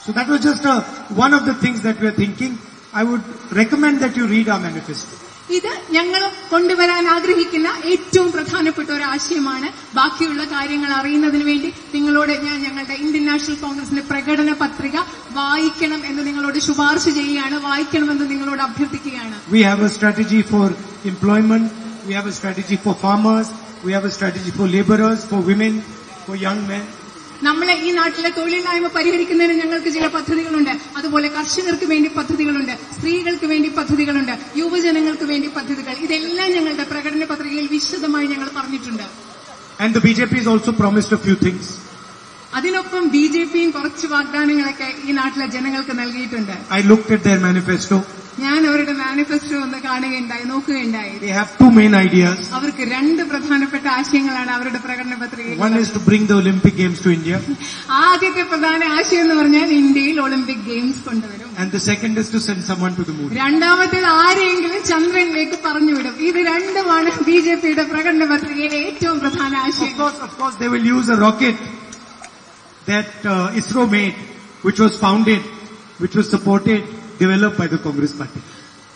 So that was just a, one of the things that we are thinking. I would recommend that you read our manifesto. ഇത് ഞങ്ങൾ കൊണ്ടുവരാൻ ആഗ്രഹിക്കുന്ന ഏറ്റവും പ്രധാനപ്പെട്ട ഒരു ആശയമാണ് ബാക്കിയുള്ള കാര്യങ്ങൾ അറിയുന്നതിന് വേണ്ടി നിങ്ങളോട് ഞാൻ ഞങ്ങളുടെ ഇന്ത്യൻ നാഷണൽ കോൺഗ്രസിന്റെ പ്രകടന പത്രിക വായിക്കണം എന്ന് നിങ്ങളോട് ശുപാർശ ചെയ്യുകയാണ് വായിക്കണമെന്ന് നിങ്ങളോട് അഭ്യർത്ഥിക്കുകയാണ് We have a strategy for employment. We have a strategy for farmers. We have a strategy for laborers, for women, for young men. നമ്മളെ ഈ നാട്ടിലെ തൊഴിലില്ലായ്മ പരിഹരിക്കുന്നതിന് ഞങ്ങൾക്ക് ചില പദ്ധതികളുണ്ട് അതുപോലെ കർഷകർക്ക് വേണ്ടി പദ്ധതികളുണ്ട് സ്ത്രീകൾക്ക് വേണ്ടി പദ്ധതികളുണ്ട് യുവജനങ്ങൾക്ക് വേണ്ടി പദ്ധതികൾ ഇതെല്ലാം ഞങ്ങളുടെ പ്രകടന പത്രികയിൽ വിശദമായി ഞങ്ങൾ പറഞ്ഞിട്ടുണ്ട് And the BJP has also promised a few things. അതിനൊപ്പം ബി ജെ പിയും കുറച്ച് വാഗ്ദാനങ്ങളൊക്കെ ഈ നാട്ടിലെ ജനങ്ങൾക്ക് നൽകിയിട്ടുണ്ട് I looked at their manifesto. ഞാൻ അവരുടെ മാനിഫെസ്റ്റോ ഒന്ന് കാണുകയുണ്ടായി നോക്കുകയുണ്ടായി They have two main ideas. അവർക്ക് രണ്ട് പ്രധാനപ്പെട്ട ആശയങ്ങളാണ് അവരുടെ പ്രകടന പത്രികയിൽ One is to bring the Olympic Games to India, ആദ്യത്തെ പ്രധാന ആശയം എന്ന് പറഞ്ഞാൽ ഇന്ത്യയിൽ ഒളിമ്പിക് ഗെയിംസ് കൊണ്ടുവരും and the second is to send someone to the moon. രണ്ടാമത്തേത് ആരെങ്കിലും ചന്ദ്രനിലേക്ക് പറഞ്ഞുവിടും ഇത് രണ്ടുമാണ് ബി ജെ പിയുടെ പ്രകടന പത്രികയിലെ ഏറ്റവും പ്രധാന Of ആശയം course, of course, they will use a rocket that uh, ISRO made, which was founded, which was supported, developed by the Congress party.